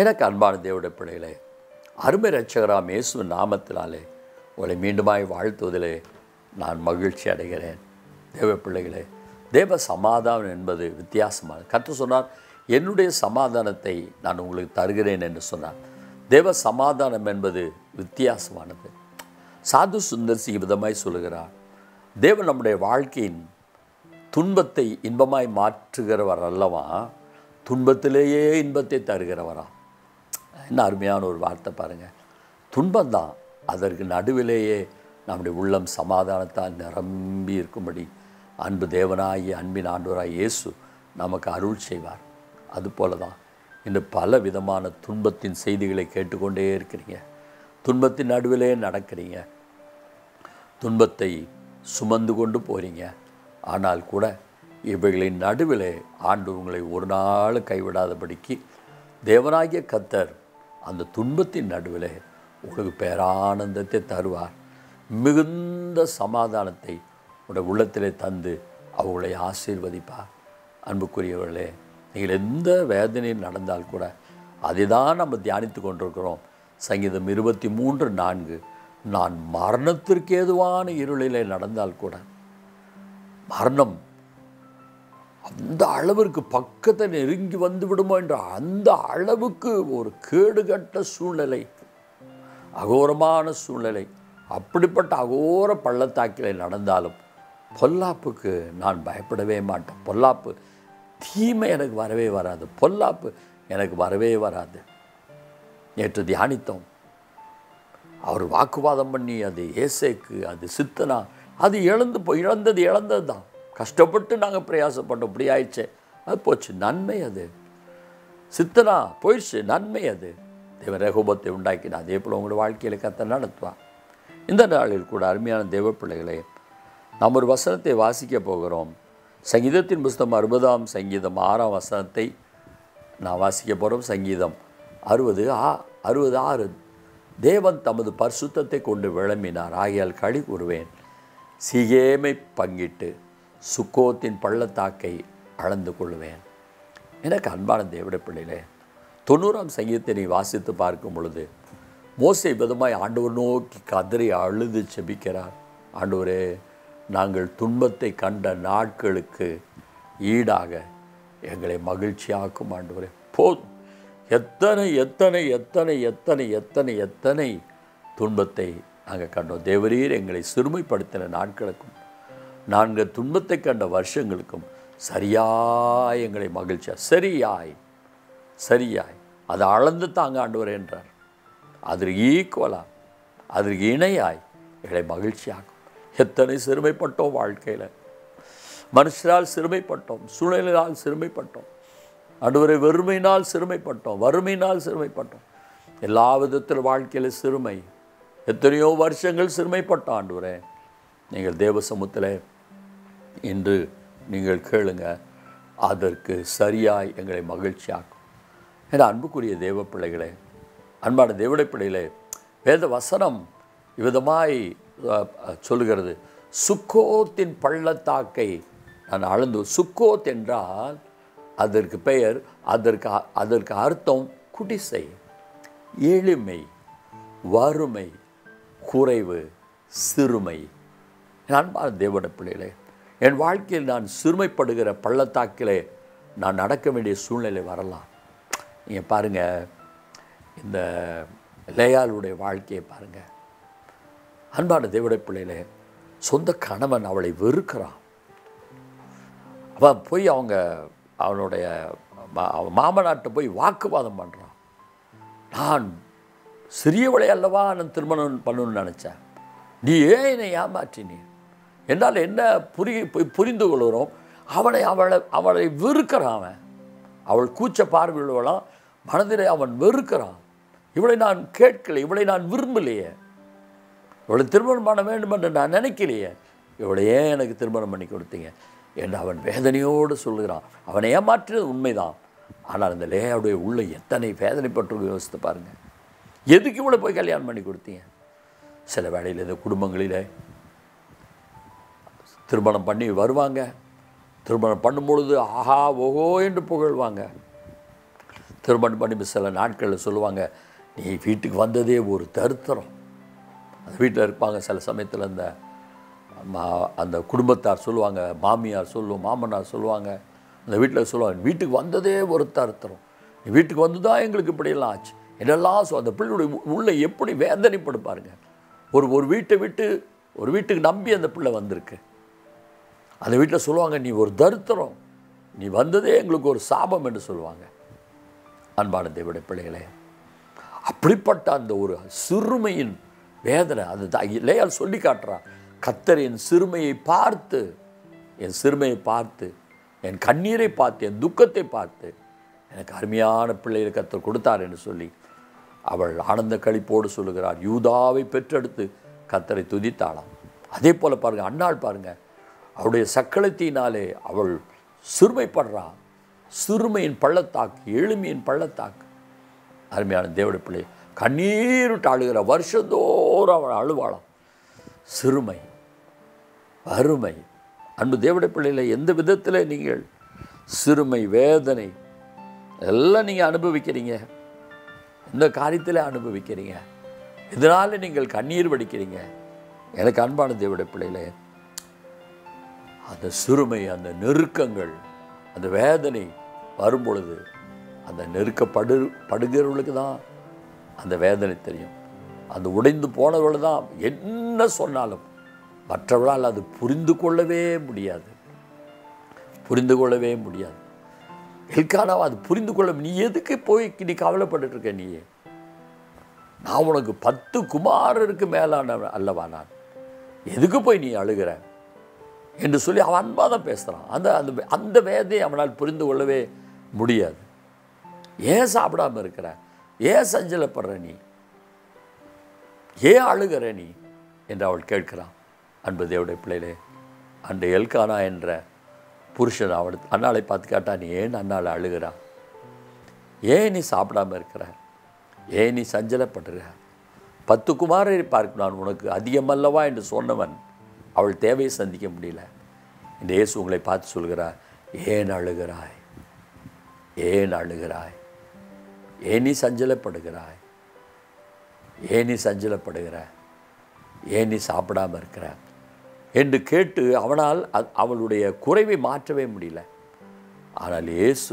எனக்கு அன்பான தேவடைய பிள்ளைகளே அருமை ரட்சகராம் இயேசுவின் நாமத்தினாலே உங்களை மீண்டுமாய் வாழ்த்துவதிலே நான் மகிழ்ச்சி அடைகிறேன் தேவ பிள்ளைகளே தேவ சமாதானம் என்பது வித்தியாசமானது கற்று சொன்னார் என்னுடைய சமாதானத்தை நான் உங்களுக்கு தருகிறேன் என்று சொன்னார் தேவ சமாதானம் என்பது வித்தியாசமானது சாது சுந்தர்சி விதமாய் சொல்லுகிறார் தேவன் நம்முடைய வாழ்க்கையின் துன்பத்தை இன்பமாய் மாற்றுகிறவர் அல்லவா துன்பத்திலேயே இன்பத்தை தருகிறவரா என்ன அருமையான ஒரு வார்த்தை பாருங்கள் துன்பம்தான் அதற்கு நடுவிலேயே நம்முடைய உள்ளம் சமாதானத்தால் நிரம்பி இருக்கும்படி அன்பு தேவனாகி அன்பின் ஆண்டவராய் இயேசு நமக்கு அருள் செய்வார் அதுபோல தான் இன்று பல விதமான துன்பத்தின் செய்திகளை கேட்டுக்கொண்டே இருக்கிறீங்க துன்பத்தின் நடுவிலே நடக்கிறீங்க துன்பத்தை சுமந்து கொண்டு போகிறீங்க ஆனால் கூட இவைகளின் நடுவிலே ஆண்டு உங்களை ஒரு நாள் கைவிடாதபடிக்கு தேவனாகிய கத்தர் அந்த துன்பத்தின் நடுவிலே உங்களுக்கு பேரானந்தத்தை தருவார் மிகுந்த சமாதானத்தை உடைய உள்ளத்திலே தந்து அவங்களை ஆசீர்வதிப்பார் அன்புக்குரியவர்களே நீங்கள் எந்த வேதனையில் நடந்தால் கூட அதை தான் நம்ம தியானித்து கொண்டிருக்கிறோம் சங்கீதம் இருபத்தி மூன்று நான்கு நான் மரணத்திற்கு ஏதுவான இருளிலே நடந்தால் கூட மரணம் அந்த அளவிற்கு பக்கத்தில் நெருங்கி வந்து விடுமோ என்ற அந்த அளவுக்கு ஒரு கேடுகட்ட சூழ்நிலை அகோரமான சூழ்நிலை அப்படிப்பட்ட அகோர பள்ளத்தாக்கிலே நடந்தாலும் பொல்லாப்புக்கு நான் பயப்படவே மாட்டேன் பொல்லாப்பு தீமை எனக்கு வரவே வராது பொல்லாப்பு எனக்கு வரவே வராது நேற்று தியானித்தோம் அவர் வாக்குவாதம் பண்ணி அது ஏசேக்கு அது சித்தனா அது இழந்து போய் இழந்தது இழந்தது தான் கஷ்டப்பட்டு நாங்கள் பிரயாசப்பட்டோம் இப்படி ஆயிடுச்சே அது போச்சு நன்மை அது சித்தனா போயிடுச்சு நன்மை அது தேவ ரகுபத்தை உண்டாக்கினா அதே போல் உங்களோட வாழ்க்கையில் கத்த நடத்துவான் இந்த நாளில் கூட அருமையான தேவ பிள்ளைகளே நாம் ஒரு வசனத்தை வாசிக்க போகிறோம் சங்கீதத்தின் புஸ்தகம் அறுபதாம் சங்கீதம் ஆறாம் வசனத்தை நான் வாசிக்க போகிறோம் சங்கீதம் அறுபது ஆ அறுபது ஆறு தேவன் தமது பரிசுத்தத்தை கொண்டு விளம்பினார் ஆகியால் களி கூறுவேன் சீகேமை பங்கிட்டு சுக்கோத்தின் பள்ளத்தாக்கை அளந்து கொள்வேன் எனக்கு அன்பான தேவட பிள்ளைகளே தொண்ணூறாம் சங்கீதத்தை நீ வாசித்து பார்க்கும் பொழுது மோசை விதமாய் ஆண்டவர் நோக்கி கதறி அழுது செபிக்கிறார் ஆண்டவரே நாங்கள் துன்பத்தை கண்ட நாட்களுக்கு ஈடாக எங்களை மகிழ்ச்சியாக்கும் ஆண்டவரே போதும் எத்தனை எத்தனை எத்தனை எத்தனை எத்தனை எத்தனை துன்பத்தை நாங்கள் கண்டோம் தேவரீர் எங்களை சிறுமைப்படுத்தின நாட்களுக்கும் நாங்கள் துன்பத்தை கண்ட வருஷங்களுக்கும் சரியாய் எங்களை மகிழ்ச்சியா சரியாய் சரியாய் அதை அளந்து தாங்க ஆண்டவர் என்றார் அதற்கு ஈக்குவலாக அதற்கு இணையாய் எங்களை மகிழ்ச்சியாகும் எத்தனை சிறுமைப்பட்டோம் வாழ்க்கையில் மனுஷரால் சிறுமைப்பட்டோம் சூழ்நிலையால் சிறுமைப்பட்டோம் அடுவரை வெறுமையினால் சிறுமைப்பட்டோம் வறுமையினால் சிறுமைப்பட்டோம் எல்லா விதத்தில் வாழ்க்கையில் சிறுமை எத்தனையோ வருஷங்கள் சிறுமைப்பட்டோம் ஆண்டவரே நீங்கள் தேவ சமூகத்தில் இன்று நீங்கள் கேளுங்க அதற்கு சரியாய் எங்களை மகிழ்ச்சியாக்கும் என அன்புக்குரிய தேவ பிள்ளைகளே அன்பான தேவடை பிள்ளைகளே வேத வசனம் இவ்விதமாய் சொல்லுகிறது சுக்கோத்தின் பள்ளத்தாக்கை நான் அளந்து சுக்கோத் என்றால் அதற்கு பெயர் அதற்கு அதற்கு அர்த்தம் குடிசை எளிமை வறுமை குறைவு சிறுமை அன்பான தேவட பிள்ளைகளே என் வாழ்க்கையில் நான் சிறுமைப்படுகிற பள்ளத்தாக்கிலே நான் நடக்க வேண்டிய சூழ்நிலை வரலாம் நீங்கள் பாருங்கள் இந்த லேயாளுடைய வாழ்க்கையை பாருங்கள் அன்பான தேவட பிள்ளைகளே சொந்த கணவன் அவளை வெறுக்கிறான் அவன் போய் அவங்க அவனுடைய மாமனாட்டை போய் வாக்குவாதம் பண்ணுறான் நான் சிறியவளை அல்லவா நான் திருமணம் பண்ணணும்னு நினச்சேன் நீ ஏன் என்னை ஏமாற்றினீ என்னால் என்ன புரி புரிந்து கொள்கிறோம் அவனை அவளை அவளை வெறுக்கிறான் அவன் அவள் கூச்ச பார்வையுள்ளவளாம் மனதிலே அவன் வெறுக்கிறான் இவளை நான் கேட்கலை இவளை நான் விரும்பலையே இவளை திருமணம் பண்ண வேண்டும் என்று நான் நினைக்கலையே இவளை ஏன் எனக்கு திருமணம் பண்ணி கொடுத்தீங்க என்று அவன் வேதனையோடு சொல்கிறான் அவனை ஏமாற்றினது உண்மைதான் ஆனால் அந்த லேயாவுடைய உள்ள எத்தனை வேதனைப்பட்டு யோசித்து பாருங்கள் எதுக்கு இவ்வளோ போய் கல்யாணம் பண்ணி கொடுத்தீங்க சில வேளையில் இந்த குடும்பங்களில் திருமணம் பண்ணி வருவாங்க திருமணம் பண்ணும்பொழுது ஆஹா ஓஹோ என்று புகழ்வாங்க திருமணம் பண்ணி சில நாட்களில் சொல்லுவாங்க நீ வீட்டுக்கு வந்ததே ஒரு தருத்தரம் அந்த வீட்டில் இருப்பாங்க சில சமயத்தில் அந்த மா அந்த குடும்பத்தார் சொல்லுவாங்க மாமியார் சொல்லுவோம் மாமனார் சொல்லுவாங்க அந்த வீட்டில் சொல்லுவாங்க வீட்டுக்கு வந்ததே ஒரு தருத்தரம் நீ வீட்டுக்கு வந்து தான் எங்களுக்கு இப்படியெல்லாம் ஆச்சு என்னெல்லாம் சொல் அந்த பிள்ளையுடைய உள்ள எப்படி வேதனைப்படும் பாருங்க ஒரு ஒரு வீட்டை விட்டு ஒரு வீட்டுக்கு நம்பி அந்த பிள்ளை வந்திருக்கு அந்த வீட்டில் சொல்லுவாங்க நீ ஒரு தருத்தரம் நீ வந்ததே எங்களுக்கு ஒரு சாபம் என்று சொல்லுவாங்க அன்பான தேவடைய பிள்ளைகளே அப்படிப்பட்ட அந்த ஒரு சிறுமையின் வேதனை அது தான் இல்லையால் சொல்லி காட்டுறான் கத்தர் என் சிறுமையை பார்த்து என் சிறுமையை பார்த்து என் கண்ணீரை பார்த்து என் துக்கத்தை பார்த்து எனக்கு அருமையான பிள்ளைகளை கத்தர் கொடுத்தார் என்று சொல்லி அவள் ஆனந்த களிப்போடு சொல்லுகிறார் யூதாவை பெற்றெடுத்து கத்தரை துதித்தாளாம் அதே போல் பாருங்க அன்னாள் பாருங்க அவளுடைய சக்களத்தினாலே அவள் சிறுமைப்படுறா சிறுமையின் பள்ளத்தாக்கு எளிமையின் பள்ளத்தாக்கு அருமையான தேவடைய பிள்ளை கண்ணீருட்டு அழுகிற வருஷந்தோறும் அவள் அழுவாளாம் சிறுமை வறுமை அன்பு தேவடைய பிள்ளையில எந்த விதத்தில் நீங்கள் சிறுமை வேதனை எல்லாம் நீங்கள் அனுபவிக்கிறீங்க எந்த காரியத்தில் அனுபவிக்கிறீங்க இதனால நீங்கள் கண்ணீர் வடிக்கிறீங்க எனக்கு அன்பான தேவடைய பிள்ளையிலே அந்த சிறுமை அந்த நெருக்கங்கள் அந்த வேதனை வரும் பொழுது அந்த நெருக்கப்படு படுகிறவர்களுக்கு தான் அந்த வேதனை தெரியும் அந்த உடைந்து போனவர்கள் தான் என்ன சொன்னாலும் மற்றவர்களால் அது புரிந்து கொள்ளவே முடியாது புரிந்து கொள்ளவே முடியாது எல்கானாவை அது புரிந்து கொள்ள நீ எதுக்கு போய் நீ கவலைப்பட்டுட்டு இருக்க நீ நான் உனக்கு பத்து குமாரருக்கு மேலான அல்லவா நான் எதுக்கு போய் நீ அழுகிற என்று சொல்லி அவன் அன்பாக தான் பேசுகிறான் அந்த அந்த அந்த வேதையை அவனால் புரிந்து கொள்ளவே முடியாது ஏன் சாப்பிடாம இருக்கிற ஏன் சஞ்சலப்படுற நீ ஏன் அழுகிற நீ என்று அவள் கேட்கிறான் அன்பு தேவடைய பிள்ளையிலே அன்று எல்கானா என்ற புருஷன் அவள் அண்ணாளை பார்த்து கேட்டா நீ ஏன் அண்ணாளை அழுகிறா ஏன் நீ சாப்பிடாம இருக்கிற ஏன் நீ சஞ்சலப்படுற பத்து குமாரரை பார்க்க நான் உனக்கு அதிகமல்லவா என்று சொன்னவன் அவள் தேவையை சந்திக்க முடியல இந்த இயேசு உங்களை பார்த்து சொல்கிறார் ஏன் அழுகிறாய் ஏன் அழுகிறாய் ஏன் நீ சஞ்சலப்படுகிறாய் ஏன் நீ சஞ்சலப்படுகிறாய் ஏன் நீ சாப்பிடாம இருக்கிற என்று கேட்டு அவனால் அ- அவளுடைய குறைவை மாற்றவே முடியல ஆனால் இயேசு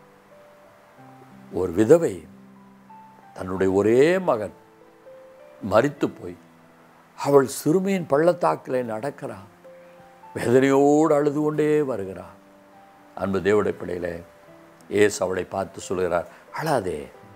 ஒரு விதவை தன்னுடைய ஒரே மகன் மரித்து போய் அவள் சிறுமியின் பள்ளத்தாக்கிலே நடக்கிறான் வேதனையோடு அழுது கொண்டே வருகிறான் அன்பு தேவடைய பிள்ளையிலே ஏசு அவளை பார்த்து சொல்கிறார் அழாதே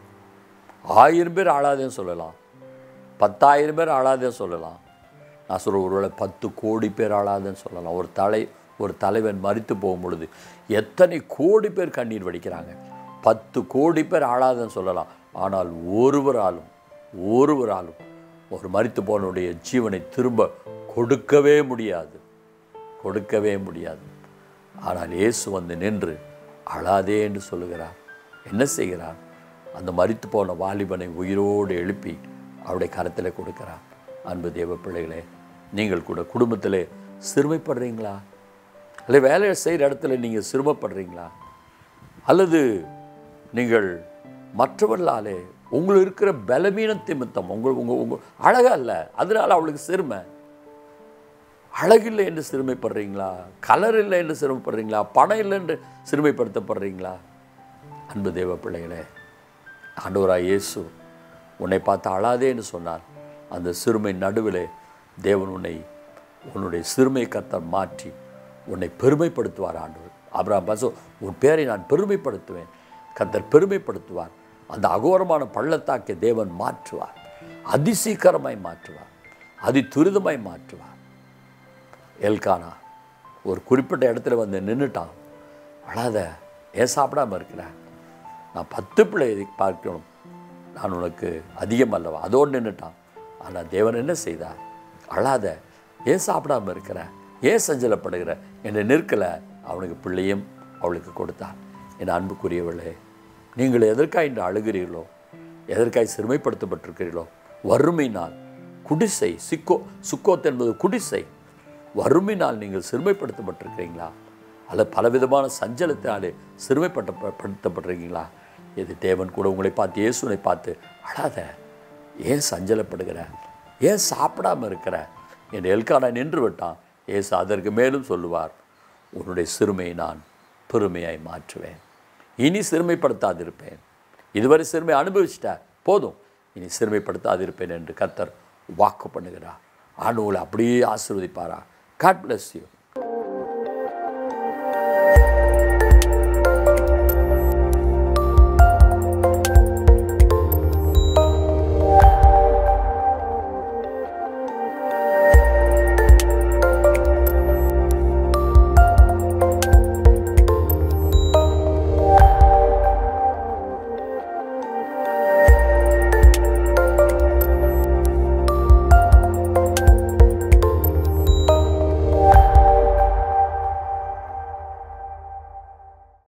ஆயிரம் பேர் அழாதேன்னு சொல்லலாம் பத்தாயிரம் பேர் அழாதேன்னு சொல்லலாம் நான் சொல்ற ஒருவேளை பத்து கோடி பேர் அழாதேன்னு சொல்லலாம் ஒரு தலை ஒரு தலைவன் மரித்து போகும் பொழுது எத்தனை கோடி பேர் கண்ணீர் வடிக்கிறாங்க பத்து கோடி பேர் அழாதேன்னு சொல்லலாம் ஆனால் ஒருவராலும் ஒருவராலும் ஒரு மரித்து போனவுடைய ஜீவனை திரும்ப கொடுக்கவே முடியாது கொடுக்கவே முடியாது ஆனால் இயேசு வந்து நின்று அழாதே என்று சொல்லுகிறார் என்ன செய்கிறார் அந்த மரித்து போன வாலிபனை உயிரோடு எழுப்பி அவருடைய கரத்தில் கொடுக்கிறார் அன்பு தேவ பிள்ளைகளே நீங்கள் கூட குடும்பத்திலே சிறுமைப்படுறீங்களா இல்லை வேலை செய்கிற இடத்துல நீங்கள் சிறுமைப்படுறீங்களா அல்லது நீங்கள் மற்றவர்களாலே உங்களுக்கு இருக்கிற பலவீன நிமித்தம் உங்கள் உங்கள் உங்கள் அழகா இல்லை அதனால அவளுக்கு சிறுமை அழகில்லை என்று சிறுமைப்படுறீங்களா கலர் இல்லை என்று சிறுமைப்படுறீங்களா பணம் இல்லை என்று சிறுமைப்படுத்தப்படுறீங்களா அன்பு தேவ பிள்ளைகளே ஆண்டவராய் இயேசு உன்னை பார்த்து அழாதே என்று சொன்னார் அந்த சிறுமை நடுவிலே தேவன் உன்னை உன்னுடைய சிறுமை கர்த்தர் மாற்றி உன்னை பெருமைப்படுத்துவார் ஆண்டவர் அப்புறம் பசோ உன் பேரை நான் பெருமைப்படுத்துவேன் கர்த்தர் பெருமைப்படுத்துவார் அந்த அகோரமான பள்ளத்தாக்கை தேவன் மாற்றுவார் அதிசீக்கிரமாய் மாற்றுவார் அதி துரிதமாய் மாற்றுவார் எல்கானா ஒரு குறிப்பிட்ட இடத்துல வந்து நின்றுட்டான் அழாத ஏன் சாப்பிடாம இருக்கிற நான் பத்து பிள்ளை பார்க்கணும் நான் உனக்கு அதிகம் அல்லவா அதோடு நின்றுட்டான் ஆனால் தேவன் என்ன செய்தார் அழாத ஏன் சாப்பிடாம இருக்கிற ஏன் சஞ்சலப்படுகிற என்று நிற்கலை அவனுக்கு பிள்ளையும் அவளுக்கு கொடுத்தார் என் அன்புக்குரியவளே நீங்கள் எதற்காக இன்று அழுகிறீர்களோ எதற்காய் சிறுமைப்படுத்தப்பட்டிருக்கிறீர்களோ வறுமையினால் குடிசை சிக்கோ சுக்கோத் என்பது குடிசை வறுமையினால் நீங்கள் சிறுமைப்படுத்தப்பட்டிருக்கிறீங்களா அல்லது பலவிதமான சஞ்சலத்தினாலே சிறுமைப்பட்ட படுத்தப்பட்டிருக்கீங்களா இது தேவன் கூட உங்களை பார்த்து இயேசுனை பார்த்து அழாத ஏன் சஞ்சலப்படுகிற ஏன் சாப்பிடாம இருக்கிற என் எல்கானா நின்று விட்டான் ஏசு அதற்கு மேலும் சொல்லுவார் உன்னுடைய சிறுமையை நான் பெருமையாய் மாற்றுவேன் இனி சிறுமைப்படுத்தாதிருப்பேன் இதுவரை சிறுமை அனுபவிச்சிட்ட போதும் இனி சிறுமைப்படுத்தாதிருப்பேன் என்று கர்த்தர் வாக்கு பண்ணுகிறார் ஆண்டவங்களை அப்படியே ஆசீர்வதிப்பாரா காட் bless you